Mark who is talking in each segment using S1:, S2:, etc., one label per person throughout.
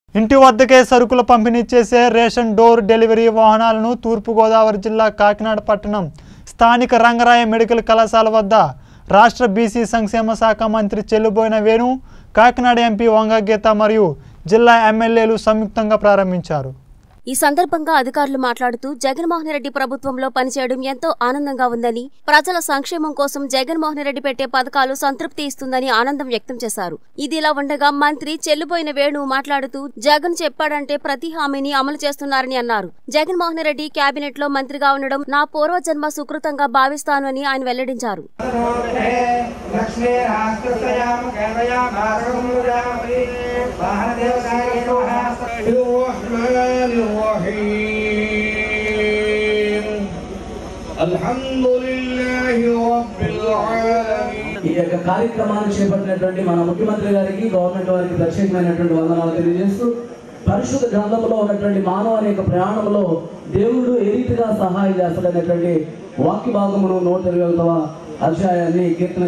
S1: ఇంటి వద్దకే సరుకుల పంపిణీ చేసే రేషన్ డోర్ డెలివరీ వాహనాలను తూర్పుగోదావరి జిల్లా కాకినాడ పట్టణం స్థానిక రంగరాయ మెడికల్ కళాశాల వద్ద రాష్ట్ర బీసీ సంక్షేమ శాఖ మంత్రి చెల్లుబోయిన వేణు కాకినాడ ఎంపీ వంగ గీత మరియు జిల్లా ఎమ్మెల్యేలు సంయుక్తంగా ప్రారంభించారు
S2: ఈ సందర్భంగా అధికారులు మాట్లాడుతూ జగన్మోహన్ రెడ్డి ప్రభుత్వంలో పనిచేయడం ఎంతో ఆనందంగా ఉందని ప్రజల సంక్షేమం కోసం జగన్మోహన్ రెడ్డి పెట్టే పథకాలు సంతృప్తి ఇస్తుందని ఆనందం వ్యక్తం చేశారు ఇదిలా ఉండగా మంత్రి చెల్లుబోయిన వేణు మాట్లాడుతూ జగన్ చెప్పాడంటే ప్రతి హామీని అమలు చేస్తున్నారని అన్నారు జగన్మోహన్ రెడ్డి కేబినెట్ లో మంత్రిగా ఉండడం నా పూర్వజన్మ సుకృతంగా భావిస్తానని ఆయన వెల్లడించారు
S3: లక్ష్మీ రాష్ట్రయామ కేవయామాసముద్రామణి వాహనదేవతాయ
S4: الرحمن الرحيم الحمد لله رب العالمين
S5: ఈ యొక్క కార్యక్రమాన్ని చేపట్టినటువంటి మన ముఖ్యమంత్రి గారికి గవర్నమెంట్ వారికి ప్రత్యేకమైనటువంటి వందనాలు తెలియజేస్తూ పరిశుద్ధ గ్రంథంలో ఉన్నటువంటి మానవ యొక్క ప్రయాణంలో దేవుడు ఏ రీతిగా సహాయం చేస్తాడనేటువంటి వాక్య భాగమును నూట ఇరవై ఒకటవ అధ్యాయాన్ని కీర్తన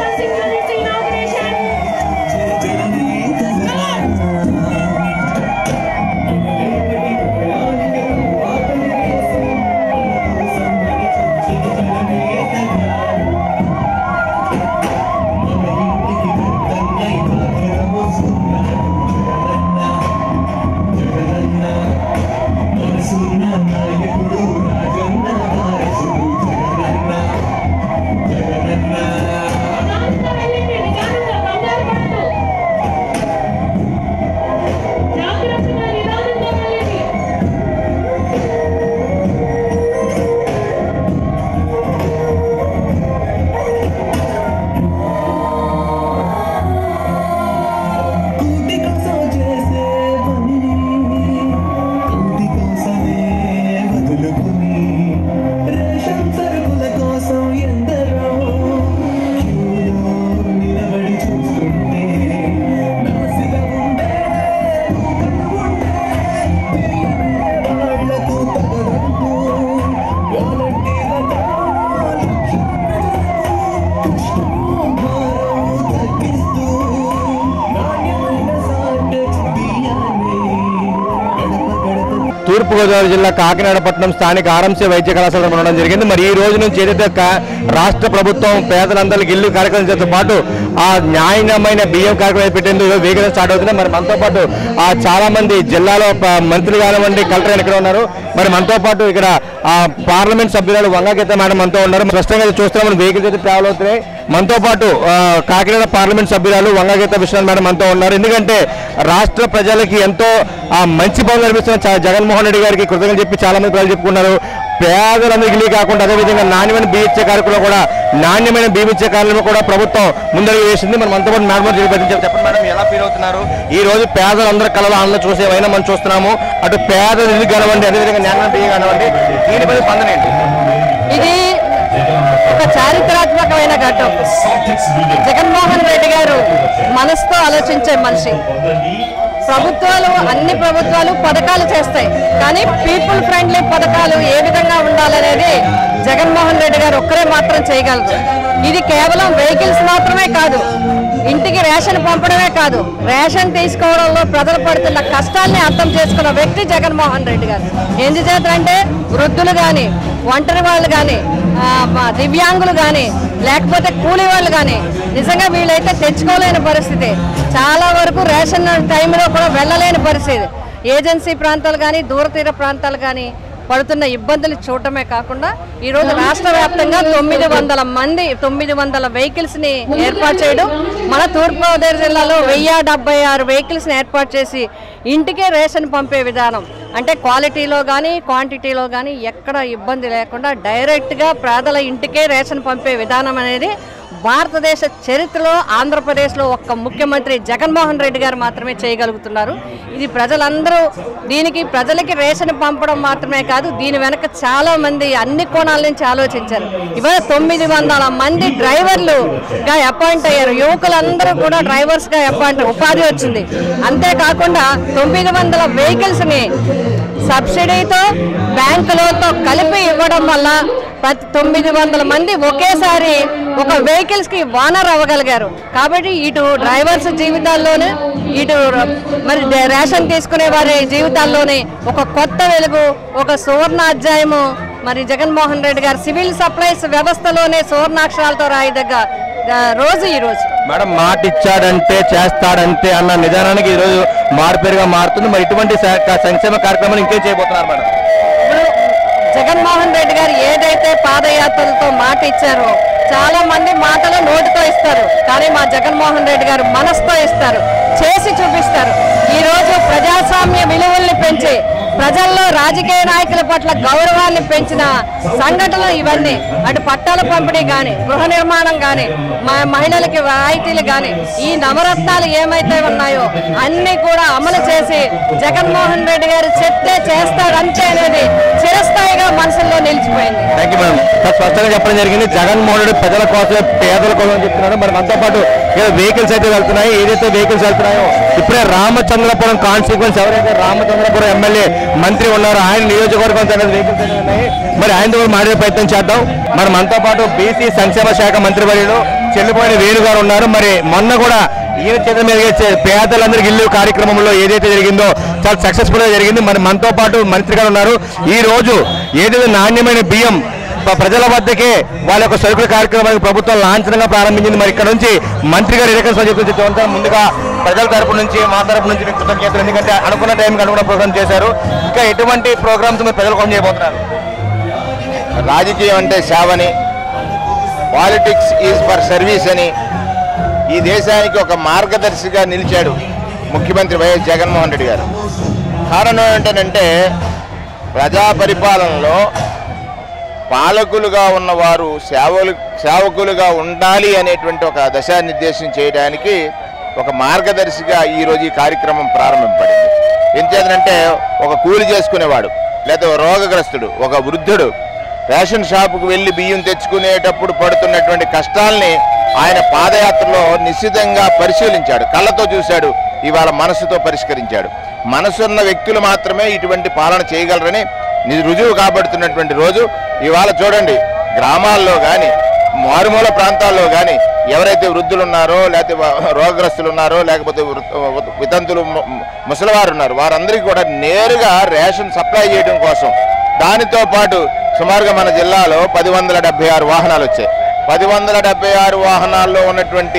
S6: జాగ్రత్తగా నిదానంగా వెళ్ళండి
S4: కూటి కోసం చేసే పనిని కూటి కోసమే వదులుకుని రేషన్ సరుకుల కోసం ఎందరో క్యూలో నిలబడి చూస్తుంటే నాసిగా ఉండే ఉండే తెలియని వాళ్లకు తగదంటూ వాలంటీర్లతో కష్టం భారం తగ్గిస్తూ నాణ్యమైన సాండెక్స్ బియ్యాన్ని గడప గడప
S7: తూర్పుగోదావరి జిల్లా కాకినాడ పట్టణం స్థానిక ఆర్ఎంసీ వైద్య కళాశాల ఉండడం జరిగింది మరి ఈ రోజు నుంచి ఏదైతే క- రాష్ట్ర ప్రభుత్వం పేదలందరికీ ఇల్లు కార్యక్రమం చేస్తూ పాటు ఆ న్యాయమైన బియ్యం కార్యక్రమం పెట్టేందుకు వేగంగా స్టార్ట్ అవుతుంది మరి మనతో పాటు ఆ చాలా మంది జిల్లాలో ప- మంత్రులు కానివ్వండి కలెక్టర్ ఇక్కడ ఉన్నారు మరి మనతో పాటు ఇక్కడ ఆ పార్లమెంట్ సభ్యురాలు వంగగీత మేడం మనతో ఉన్నారు స్పష్టంగా ఇది చూస్తున్నాం మనం వెహికల్స్ అయితే ట్రావెల్ అవుతున్నాయి మనతో పాటు ఆ, కాకినాడ పార్లమెంట్ సభ్యురాలు వంగగీత విశ్వనాథ్ మేడం మనతో ఉన్నారు ఎందుకంటే రాష్ట్ర ప్రజలకి ఎంతో ఆ, మంచి పనులు నడిపిస్తున్న చ- జగన్మోహన్ రెడ్డి గారికి కృతజ్ఞతలు చెప్పి చాలా మంది ప్రజలు చెప్పుకున్నారు పేదలందరికీ ఇల్లు కాకుండా అదేవిధంగా నాణ్యమైన బియ్యం ఇచ్చే కార్యక్రమంలో కూడా నాణ్యమైన బియ్యం ఇచ్చే కార్యక్రమంలో కూడా ప్రభుత్వం ముందడుగు వేసింది మరి మనతో పాటు మేడం గారు చెప్పండి చెప్పండి మేడం ఎలా ఫీల్ అవుతున్నారు ఈ రోజు పేదలందరి కళలో ఆనందం చూసే వైనా మనం చూస్తున్నాము అటు పేద ఇల్లు కానివ్వండి అదేవిధంగా నాణ్యమైన బియ్యం కానివ్వండి దీనిపై స్పందన ఏంటి
S8: ఇది ఒక చారిత్రాత్మకమైన ఘట్టం జగన్మోహన్ రెడ్డి గారు మనసుతో ఆలోచించే మనిషి ప్రభుత్వాలు అన్ని ప్రభుత్వాలు పథకాలు చేస్తాయి కానీ పీపుల్ ఫ్రెండ్లీ పథకాలు ఏ విధంగా ఉండాలనేది జగన్మోహన్ రెడ్డి గారు ఒక్కరే మాత్రం చేయగలరు ఇది కేవలం వెహికల్స్ మాత్రమే కాదు ఇంటికి రేషన్ పంపడమే కాదు రేషన్ తీసుకోవడంలో ప్రజలు పడుతున్న కష్టాల్ని అర్థం చేసుకున్న వ్యక్తి జగన్మోహన్ రెడ్డి గారు ఎందుచేతంటే వృద్ధులు కానీ ఒంటరి వాళ్ళు కానీ దివ్యాంగులు కానీ లేకపోతే కూలీ వాళ్ళు కానీ నిజంగా వీళ్ళైతే తెచ్చుకోలేని పరిస్థితి చాలా వరకు రేషన్ టైంలో కూడా వెళ్ళలేని పరిస్థితి ఏజెన్సీ ప్రాంతాలు కానీ దూరతీర ప్రాంతాలు కానీ పడుతున్న ఇబ్బందులు చూడటమే కాకుండా ఈరోజు రాష్ట్ర వ్యాప్తంగా తొమ్మిది వందల మంది తొమ్మిది వందల వెహికల్స్ని ఏర్పాటు చేయడం మన తూర్పుగోదావరి జిల్లాలో వెయ్యి డెబ్బై ఆరు వెహికల్స్ని ఏర్పాటు చేసి ఇంటికే రేషన్ పంపే విధానం అంటే క్వాలిటీలో కానీ క్వాంటిటీలో కానీ ఎక్కడ ఇబ్బంది లేకుండా డైరెక్ట్గా పేదల ఇంటికే రేషన్ పంపే విధానం అనేది భారతదేశ చరిత్రలో ఆంధ్రప్రదేశ్లో ఒక్క ముఖ్యమంత్రి జగన్మోహన్ రెడ్డి గారు మాత్రమే చేయగలుగుతున్నారు ఇది ప్రజలందరూ దీనికి ప్రజలకి రేషన్ పంపడం మాత్రమే కాదు దీని వెనక చాలా మంది అన్ని కోణాల నుంచి ఆలోచించారు ఇవాళ తొమ్మిది వందల మంది డ్రైవర్లుగా అపాయింట్ అయ్యారు యువకులందరూ కూడా డ్రైవర్స్గా అపాయింట్ ఉపాధి వచ్చింది అంతేకాకుండా తొమ్మిది వందల వెహికల్స్ని సబ్సిడీతో బ్యాంకులతో కలిపి ఇవ్వడం వల్ల ప్రతి తొమ్మిది వందల మంది ఒకేసారి ఒక వెహికల్స్ కి వానర్ అవ్వగలిగారు కాబట్టి ఇటు డ్రైవర్స్ జీవితాల్లోనే ఇటు మరి దే- రేషన్ తీసుకునే వారి జీవితాల్లోనే ఒక కొత్త వెలుగు ఒక సువర్ణ అధ్యాయము మరి జగన్మోహన్ రెడ్డి గారు సివిల్ సప్లైస్ వ్యవస్థలోనే సువర్ణాక్షరాలతో రాయదగ్గ ఆ, రోజు ఈ రోజు
S7: మేడం మాట ఇచ్చాడంటే చేస్తాడంటే అన్న నిదానానికి ఈ రోజు మారుపేరుగా మారుతుంది మరి ఇటువంటి స- సంక్షేమ కార్యక్రమాలు ఇంకేం చేయబోతున్నారు మేడం
S8: ఇప్పుడు జగన్మోహన్ రెడ్డి గారు ఏదైతే పాదయాత్రలతో మాట ఇచ్చారో చాలా మంది మాటలు నోటితో ఇస్తారు కానీ మా జగన్మోహన్ రెడ్డి గారు మనసుతో ఇస్తారు చేసి చూపిస్తారు ఈ రోజు ప్రజాస్వామ్య విలువల్ని పెంచి ప్రజల్లో రాజకీయ నాయకుల పట్ల గౌరవాన్ని పెంచిన సంఘటనలు ఇవన్నీ అటు పట్టాల పంపిణీ కానీ గృహ నిర్మాణం కానీ మా మహిళలకి రాయితీలు కానీ ఈ నవరత్నాలు ఏమైతే ఉన్నాయో అన్ని కూడా అమలు చేసి జగన్మోహన్ రెడ్డి గారు చెప్తే చేస్తాడంతే అనేది చిరస్థాయిగా మనసులో నిలిచిపోయింది
S7: థ్యాంక్ యూ మేడం చాలా స్పష్టంగా చెప్పడం జరిగింది జగన్మోహన్ రెడ్డి ప్రజల కోసం పేదల కోసం అని చెప్తున్నాడు మరి మనతో పాటు ఏదో వెహికల్స్ అయితే వెళ్తున్నాయి ఏదైతే వెహికల్స్ వెళ్తున్నాయో ఇప్పుడే రామచంద్రపురం కాన్సిక్వెన్స్ ఎవరైతే రామచంద్రపురం ఎమ్మెల్యే మంత్రి ఉన్నారో ఆయన నియోజకవర్గం తన వెహికల్స్ అయితే ఉన్నాయి మరి ఆయనతో కూడా మాట్లాడే ప్రయత్నం చేద్దాం మరి మనతో పాటు బీసీ సంక్షేమ శాఖ మంత్రి వర్యులు చెల్లిపోయిన వేణు గారు ఉన్నారు మరి మొన్న కూడా ఈయన చేత మీద చే- పేదలందరికీ ఇల్లు కార్యక్రమంలో ఏదైతే జరిగిందో చాలా సక్సెస్ఫుల్ గా జరిగింది మరి మనతో పాటు మంత్రి గారు ఉన్నారు ఈ రోజు ఏదైతే నాణ్యమైన బియ్యం ప- ప్రజల వద్దకే వాళ్ళ యొక్క సరుకుల కార్యక్రమానికి ప్రభుత్వం లాంఛనంగా ప్రారంభించింది మరి ఇక్కడ నుంచి మంత్రి గారు ఎన్నికల చెప్పి చెప్తాం ముందుగా ప్రజల తరపు నుంచి మా తరపు నుంచి మీకు కృతజ్ఞతలు ఎందుకంటే అనుకున్న టైంకి అనుకున్న ప్రోగ్రామ్ చేశారు ఇంకా ఎటువంటి ప్రోగ్రామ్స్ మీరు ప్రజల కోసం చేయబోతున్నారు
S6: రాజకీయం అంటే సేవని పాలిటిక్స్ ఈజ్ ఫర్ సర్వీస్ అని ఈ దేశానికి ఒక మార్గదర్శిగా నిలిచాడు ముఖ్యమంత్రి వైఎస్ జగన్మోహన్ రెడ్డి గారు కారణం ఏంటంటే ప్రజా పరిపాలనలో పాలకులుగా ఉన్నవారు సేవలు సేవకులుగా ఉండాలి అనేటువంటి ఒక దశానిర్దేశం చేయడానికి ఒక మార్గదర్శిగా ఈరోజు ఈ కార్యక్రమం ప్రారంభింపబడింది ఎంచేతనంటే ఒక కూలి చేసుకునేవాడు లేదా రోగగ్రస్తుడు ఒక వృద్ధుడు రేషన్ షాపుకు వెళ్ళి బియ్యం తెచ్చుకునేటప్పుడు పడుతున్నటువంటి కష్టాల్ని ఆయన పాదయాత్రలో నిశ్చితంగా పరిశీలించాడు కళ్ళతో చూశాడు ఇవాళ మనసుతో పరిష్కరించాడు మనసున్న వ్యక్తులు మాత్రమే ఇటువంటి పాలన చేయగలరని ని- రుజువు కాబడుతున్నటువంటి రోజు ఇవాళ చూడండి గ్రామాల్లో కానీ మారుమూల ప్రాంతాల్లో కానీ ఎవరైతే వృద్ధులు ఉన్నారో లేకపోతే వ- రోగగ్రస్తులు ఉన్నారో లేకపోతే వృ- వితంతులు ము- ముసలివారు ఉన్నారు వారందరికీ కూడా నేరుగా రేషన్ సప్లై చేయడం కోసం దానితో పాటు సుమారుగా మన జిల్లాలో పది వందల డెబ్బై ఆరు వాహనాలు వచ్చాయి పది వందల డెబ్బై ఆరు వాహనాల్లో ఉన్నటువంటి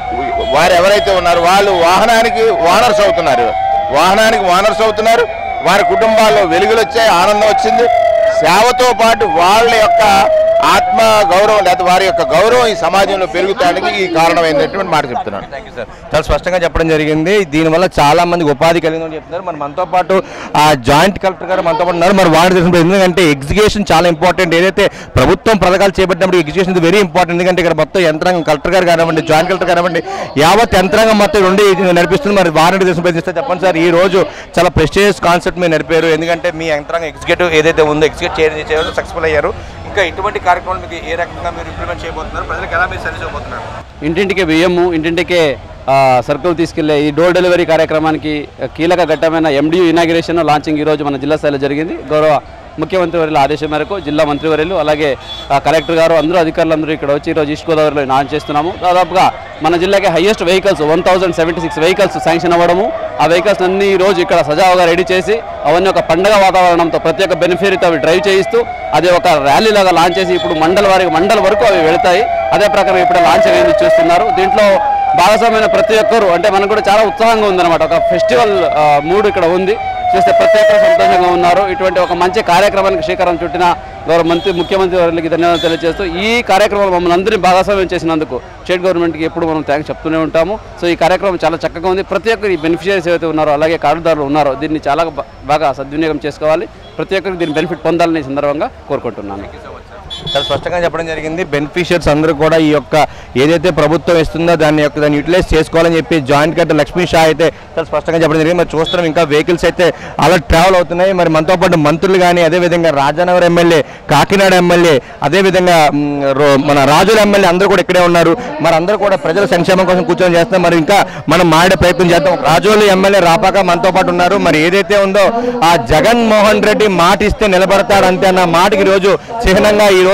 S6: వారు ఎవరైతే ఉన్నారో వాళ్ళు వాహనానికి ఓనర్స్ అవుతున్నారు వాహనానికి ఓనర్స్ అవుతున్నారు వారి కుటుంబాల్లో వెలుగులు వచ్చాయి ఆనందం వచ్చింది సేవతో పాటు వాళ్ళ యొక్క ఆత్మ గౌరవం లేదా వారి యొక్క గౌరవం ఈ సమాజంలో పెరుగుతానికి ఈ కారణమైనటువంటి మాట చెప్తున్నాను
S7: థ్యాంక్ యూ సార్ చాలా స్పష్టంగా చెప్పడం జరిగింది దీనివల్ల చాలా మందికి ఉపాధి కలిగిందని చెప్తున్నారు మరి మనతో పాటు ఆ జాయింట్ కలెక్టర్ గారు మనతో పాటు ఉన్నారు మరి వాడు తెలిసిన ఎందుకంటే ఎగ్జిక్యూషన్ చాలా ఇంపార్టెంట్ ఏదైతే ప్రభుత్వం పథకాలు చేపట్టినప్పుడు ఎగ్జిక్యూషన్ వెరీ ఇంపార్టెంట్ ఎందుకంటే ఇక్కడ మొత్తం యంత్రాంగం కలెక్టర్ గారు కానివ్వండి జాయింట్ కలెక్టర్ కానివ్వండి యావత్ యంత్రాంగం మొత్తం రెండు ఇది నడిపిస్తుంది మరి వారిని తెలిసిన ప్రయత్నిస్తే చెప్పండి సార్ ఈ రోజు చాలా ప్రెస్టేజియస్ కాన్సెప్ట్ మీరు నడిపారు ఎందుకంటే మీ యంత్రాంగం ఎగ్జిక్యూటివ్ ఏదైతే ఉందో ఎగ్జిక్యూట్ చేయడం సక్సెస్ఫుల్ అయ్యారు ఇంకా ఇటువంటి కార్యక్రమాలు మీకు ఏ రకంగా మీరు ఇంప్లిమెంట్ చేయబోతున్నారు ప్రజలకు ఎలా మీరు సర్వీస్ ఇవ్వబోతున్నారు
S9: ఇంటింటికి బియ్యము ఇంటింటికే ఆ, సరుకులు తీసుకెళ్లే ఈ డోర్ డెలివరీ కార్యక్రమానికి కీలక ఘట్టమైన ఎండియు ఇనాగ్రేషన్ లాంచింగ్ ఈరోజు మన జిల్లా స్థాయిలో జరిగింది గౌరవ ముఖ్యమంత్రి వర్యుల ఆదేశం మేరకు జిల్లా మంత్రివర్యులు అలాగే ఆ, కలెక్టర్ గారు అందరూ అధికారులందరూ ఇక్కడ వచ్చి ఈరోజు ఈస్ట్ గోదావరిలో లాంచ్ చేస్తున్నాము దాదాపుగా మన జిల్లాకి highest vehicles one thousand seventy six vehicles sanction అవ్వడము ఆ వెహికల్స్ అన్ని ఈ రోజు ఇక్కడ సజావుగా రెడీ చేసి అవన్నీ ఒక పండగ వాతావరణంతో ప్రతి ఒక్క బెనిఫిట్తో అవి డ్రైవ్ చేయిస్తూ అది ఒక ర్యాలీ లాగా లాంచ్ చేసి ఇప్పుడు మండల వారికి మండల వరకు అవి వెళతాయి అదే ప్రకారం ఇప్పుడు లాంచ్ అనేది చూస్తున్నారు దీంట్లో భాగస్వామైన ప్రతి ఒక్కరు అంటే మనకు కూడా చాలా ఉత్సాహంగా ఉందన్నమాట ఒక ఫెస్టివల్ మూడ్ ఇక్కడ ఉంది చూస్తే ప్రతి ఒక్కరు సంతోషంగా ఉన్నారు ఇటువంటి ఒక మంచి కార్యక్రమానికి శ్రీకారం చుట్టిన గౌరవ మంత్రి ముఖ్యమంత్రి వారికి ధన్యవాదాలు తెలియజేస్తూ ఈ కార్యక్రమంలో మమ్మల్ని అందరినీ భాగస్వామ్యం చేసినందుకు స్టేట్ గవర్నమెంట్కి ఎప్పుడు మనం థ్యాంక్స్ చెప్తూనే ఉంటాము సో ఈ కార్యక్రమం చాలా చక్కగా ఉంది ప్రతి ఒక్కరు ఈ బెనిఫిషియరీస్ ఏవైతే ఉన్నారో అలాగే కార్డుదారులు ఉన్నారో దీన్ని చాలా బా- బాగా సద్వినియోగం చేసుకోవాలి ప్రతి ఒక్కరికి దీని బెనిఫిట్ పొందాలని ఈ సందర్భంగా కోరుకుంటున్నాను
S7: చాలా స్పష్టంగా చెప్పడం జరిగింది బెనిఫిషియర్స్ అందరూ కూడా ఈ యొక్క ఏదైతే ప్రభుత్వం ఇస్తుందో దాన్ని యొక్క దాన్ని యూటిలైజ్ చేసుకోవాలని చెప్పి జాయింట్ కలెక్టర్ లక్ష్మీ షా అయితే చాలా స్పష్టంగా చెప్పడం జరిగింది మరి చూస్తున్నాం ఇంకా వెహికల్స్ అయితే అలా ట్రావెల్ అవుతున్నాయి మరి మనతో పాటు మంత్రులు కానీ అదేవిధంగా రాజానగర్ ఎమ్మెల్యే కాకినాడ ఎమ్మెల్యే అదేవిధంగా మ్, రో- మన రాజుల ఎమ్మెల్యే అందరూ కూడా ఇక్కడే ఉన్నారు మరి అందరూ కూడా ప్రజల సంక్షేమం కోసం కూర్చొని చేస్తాం మరి ఇంకా మనం మాడే ప్రయత్నం చేద్దాం రాజోలు ఎమ్మెల్యే రాపాక మనతో పాటు ఉన్నారు మరి ఏదైతే ఉందో ఆ జగన్ మోహన్ రెడ్డి మాట ఇస్తే నిలబడతాడు అంతే అన్న మాటకి ఈ రోజు చిహ్నంగా ఈ రోజు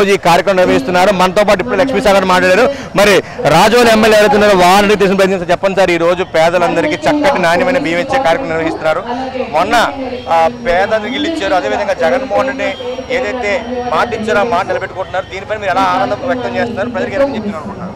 S7: రోజు ఈ కార్యక్రమం నిర్వహిస్తున్నారు మనతో పాటు ఇప్పుడు లక్ష్మీ సాగర్ మాట్లాడారు మరి రాజోలు ఎమ్మెల్యే ఎవరుతున్నారో వారిని తీసుకుని ప్రయత్నిస్తే చెప్పండి సార్ ఈ రోజు పేదలందరికీ చక్కటి నాణ్యమైన బియ్యం ఇచ్చే కార్యక్రమం నిర్వహిస్తున్నారు మొన్న ఆ, పేదలకు ఇల్లు ఇచ్చారు అదేవిధంగా జగన్మోహన్ రెడ్డి ఏదైతే మాట ఇచ్చారో ఆ మాట నిలబెట్టుకుంటున్నారు దీనిపై మీరు ఎలా ఆనందం వ్యక్తం చేస్తున్నారు ప్రజలకు ఎలా చెప్తున్నారు అనుకుంటున్నారు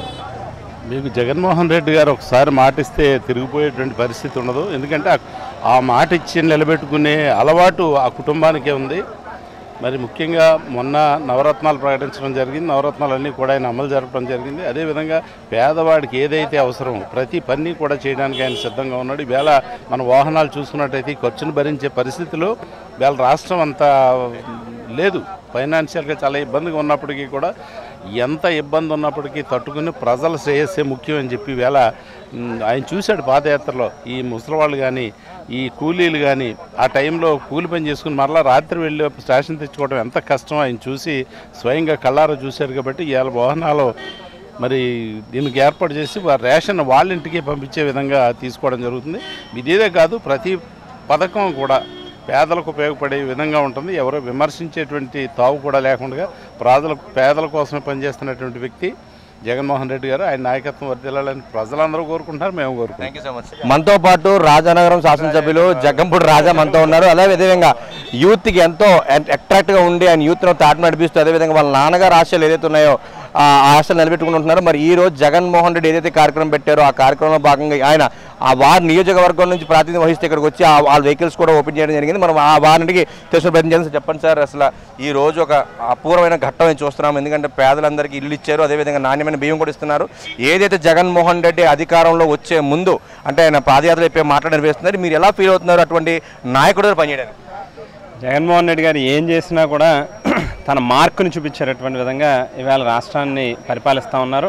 S10: మీకు జగన్మోహన్ రెడ్డి గారు ఒకసారి మాట ఇస్తే తిరిగిపోయేటువంటి పరిస్థితి ఉండదు ఎందుకంటే ఆ- ఆ మాట ఇచ్చి నిలబెట్టుకునే అలవాటు ఆ కుటుంబానికే ఉంది మరి ముఖ్యంగా మొన్న నవరత్నాలు ప్రకటించడం జరిగింది నవరత్నాలన్నీ కూడా ఆయన అమలు జరపడం జరిగింది అదేవిధంగా పేదవాడికి ఏదైతే అవసరం ప్రతి పని కూడా చేయడానికి ఆయన సిద్ధంగా ఉన్నాడు ఈవేళ మన వాహనాలు చూసుకున్నట్టయితే ఈ ఖర్చును భరించే పరిస్థితిలో వేళ రాష్ట్రం అంతా లేదు ఫైనాన్షియల్గా చాలా ఇబ్బందిగా ఉన్నప్పటికీ కూడా ఎంత ఇబ్బంది ఉన్నప్పటికీ తట్టుకుని ప్రజల శ్రేయస్సే ముఖ్యం అని చెప్పి వేళ మ్, ఆయన చూశాడు పాదయాత్రలో ఈ ముసలివాళ్ళు కానీ ఈ కూలీలు కానీ ఆ టైంలో కూలి పని చేసుకుని మరలా రాత్రి వెళ్ళి స్టేషన్ తెచ్చుకోవడం ఎంత కష్టం ఆయన చూసి స్వయంగా కళ్ళారా చూశారు కాబట్టి ఇవాళ వాహనాలు మరి దీనికి ఏర్పాటు చేసి వారి రేషన్ వాళ్ళ ఇంటికి పంపించే విధంగా తీసుకోవడం జరుగుతుంది ఇదేదే కాదు ప్రతి పథకం కూడా పేదలకు ఉపయోగపడే విధంగా ఉంటుంది ఎవరో విమర్శించేటువంటి తావు కూడా లేకుండా ప్రజలకు పేదల కోసమే పనిచేస్తున్నటువంటి వ్యక్తి జగన్మోహన్ రెడ్డి గారు ఆయన నాయకత్వం వర్దిల్లాలని ప్రజలందరూ కోరుకుంటారు మేము కోరుకుంటాం
S7: మనతో పాటు రాజానగరం శాసనసభ్యులు జగ్గంపూడి రాజా మనతో ఉన్నారు అదే విధంగా యూత్కి ఎంతో అట్రాక్ట్ గా ఉండి ఆయన యూత్ తాటి నడిపిస్తూ అదేవిధంగా వాళ్ళ నాన్నగారు ఆశలు ఏదైతే ఉన్నాయో ఆ ఆశలు నిలబెట్టుకుని ఉంటున్నారు మరి ఈ రోజు జగన్మోహన్ రెడ్డి ఏదైతే కార్యక్రమం పెట్టారో ఆ కార్యక్రమంలో భాగంగా ఆయన ఆ వారి నియోజకవర్గం నుంచి ప్రాతినిధ్యం వహిస్తే ఇక్కడికి వచ్చి ఆ వాళ్ళ వెహికల్స్ కూడా ఓపెన్ చేయడం జరిగింది మనం ఆ వారికి తెలుసు ప్రయత్నం చేసి చెప్పండి సార్ అసలు ఈ రోజు ఒక అపూర్వమైన ఘట్టం మేము చూస్తున్నాం ఎందుకంటే పేదలందరికీ ఇల్లు ఇచ్చారు అదేవిధంగా నాణ్యమైన బియ్యం కూడా ఇస్తున్నారు ఏదైతే జగన్మోహన్ రెడ్డి అధికారంలో వచ్చే ముందు అంటే ఆయన పాదయాత్ర చెప్పే మాట్లాడి నిర్వహిస్తున్నారు మీరు ఎలా ఫీల్ అవుతున్నారు అటువంటి నాయకుడు పనిచేయడానికి
S11: జగన్మోహన్ రెడ్డి గారు ఏం చేసినా కూడా తన మార్కుని చూపించేటటువంటి విధంగా ఇవాళ రాష్ట్రాన్ని పరిపాలిస్తూ ఉన్నారు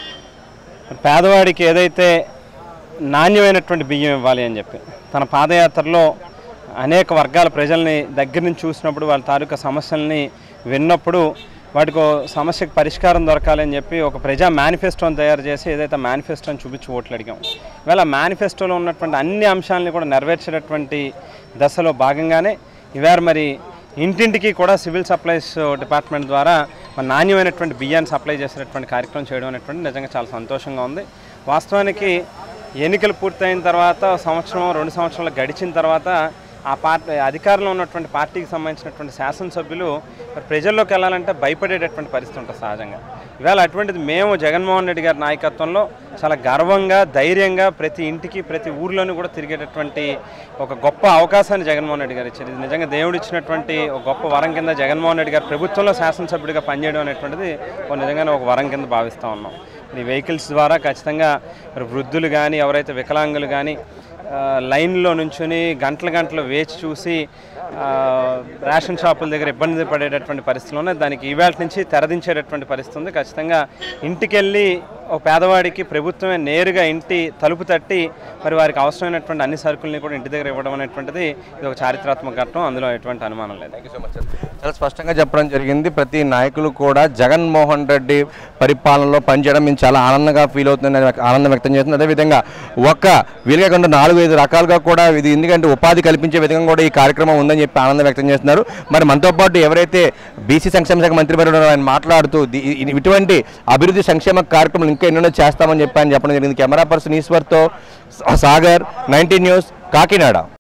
S11: పేదవాడికి ఏదైతే నాణ్యమైనటువంటి బియ్యం ఇవ్వాలి అని చెప్పి తన పాదయాత్రలో అనేక వర్గాల ప్రజల్ని దగ్గర నుంచి చూసినప్పుడు వాళ్ళ తాలూకా సమస్యల్ని విన్నప్పుడు వాటికి ఓ సమస్యకు పరిష్కారం దొరకాలి అని చెప్పి ఒక ప్రజా మేనిఫెస్టోని తయారు చేసి ఏదైతే మేనిఫెస్టోని చూపించి ఓట్లు అడిగాం ఇవాళ మేనిఫెస్టోలో ఉన్నటువంటి అన్ని అంశాలని కూడా నెరవేర్చేటటువంటి దశలో భాగంగానే ఇవాళ మరి ఇంటింటికి కూడా సివిల్ సప్లైస్ డిపార్ట్మెంట్ ద్వారా మన నాణ్యమైనటువంటి బియ్యాన్ని సప్లై చేసేటటువంటి కార్యక్రమం చేయడం అనేటువంటి నిజంగా చాలా సంతోషంగా ఉంది వాస్తవానికి ఎన్నికలు పూర్తయిన తర్వాత సంవత్సరం రెండు సంవత్సరాలు గడిచిన తర్వాత ఆ పార్టీ అధికారంలో ఉన్నటువంటి పార్టీకి సంబంధించినటువంటి శాసనసభ్యులు మరి ప్రజల్లోకి వెళ్ళాలంటే భయపడేటటువంటి పరిస్థితి ఉంటుంది సహజంగా ఇవాళ అటువంటిది మేము జగన్మోహన్ రెడ్డి గారి నాయకత్వంలో చాలా గర్వంగా ధైర్యంగా ప్రతి ఇంటికి ప్రతి ఊర్లోనూ కూడా తిరిగేటటువంటి ఒక గొప్ప అవకాశాన్ని జగన్మోహన్ రెడ్డి గారు ఇచ్చారు ఇది నిజంగా దేవుడు ఇచ్చినటువంటి ఒక గొప్ప వరం కింద జగన్మోహన్ రెడ్డి గారు ప్రభుత్వంలో శాసనసభ్యుడిగా పనిచేయడం అనేటువంటిది ఒక నిజంగానే ఒక వరం కింద భావిస్తూ ఉన్నాం ఈ వెహికల్స్ ద్వారా ఖచ్చితంగా మరి వృద్ధులు కానీ ఎవరైతే వికలాంగులు కానీ ఆ, లైన్లో నుంచుని గంటల గంటలు వేచి చూసి ఆ, రేషన్ షాపుల దగ్గర ఇబ్బంది పడేటటువంటి పరిస్థితులు ఉన్నాయి దానికి ఈవేళ నుంచి తెరదించేటటువంటి పరిస్థితి ఉంది ఖచ్చితంగా ఇంటికెళ్ళి ఒక పేదవాడికి ప్రభుత్వమే నేరుగా ఇంటి తలుపు తట్టి మరి వారికి అవసరమైనటువంటి అన్ని సరుకుల్ని కూడా ఇంటి దగ్గర ఇవ్వడం అనేటువంటిది ఇది ఒక చారిత్రాత్మక ఘట్టం అందులో ఎటువంటి అనుమానం లేదు
S7: చాలా స్పష్టంగా చెప్పడం జరిగింది ప్రతి నాయకులు కూడా జగన్మోహన్ రెడ్డి పరిపాలనలో పనిచేయడం మేము చాలా ఆనందంగా ఫీల్ అవుతుందని ఆనందం వ్యక్తం చేస్తుంది అదేవిధంగా ఒక్క వీలుగా కాకుండా నాలుగు ఐదు రకాలుగా కూడా ఇది ఎందుకంటే ఉపాధి కల్పించే విధంగా కూడా ఈ కార్యక్రమం ఉందని చెప్పి ఆనందం వ్యక్తం చేస్తున్నారు మరి మనతో పాటు ఎవరైతే బీసీ సంక్షేమ శాఖ మంత్రి గారు ఉన్నారో ఆయన మాట్లాడుతూ ది- ఇ- ఇటువంటి అభివృద్ధి సంక్షేమ కార్యక్రమాలు ఇంకా ఎన్నెన్నో చేస్తామని చెప్పి ఆయన చెప్పడం జరిగింది కెమెరా పర్సన్ ఈశ్వర్తో సాగర్ నైన్టీ న్యూస్ కాకినాడ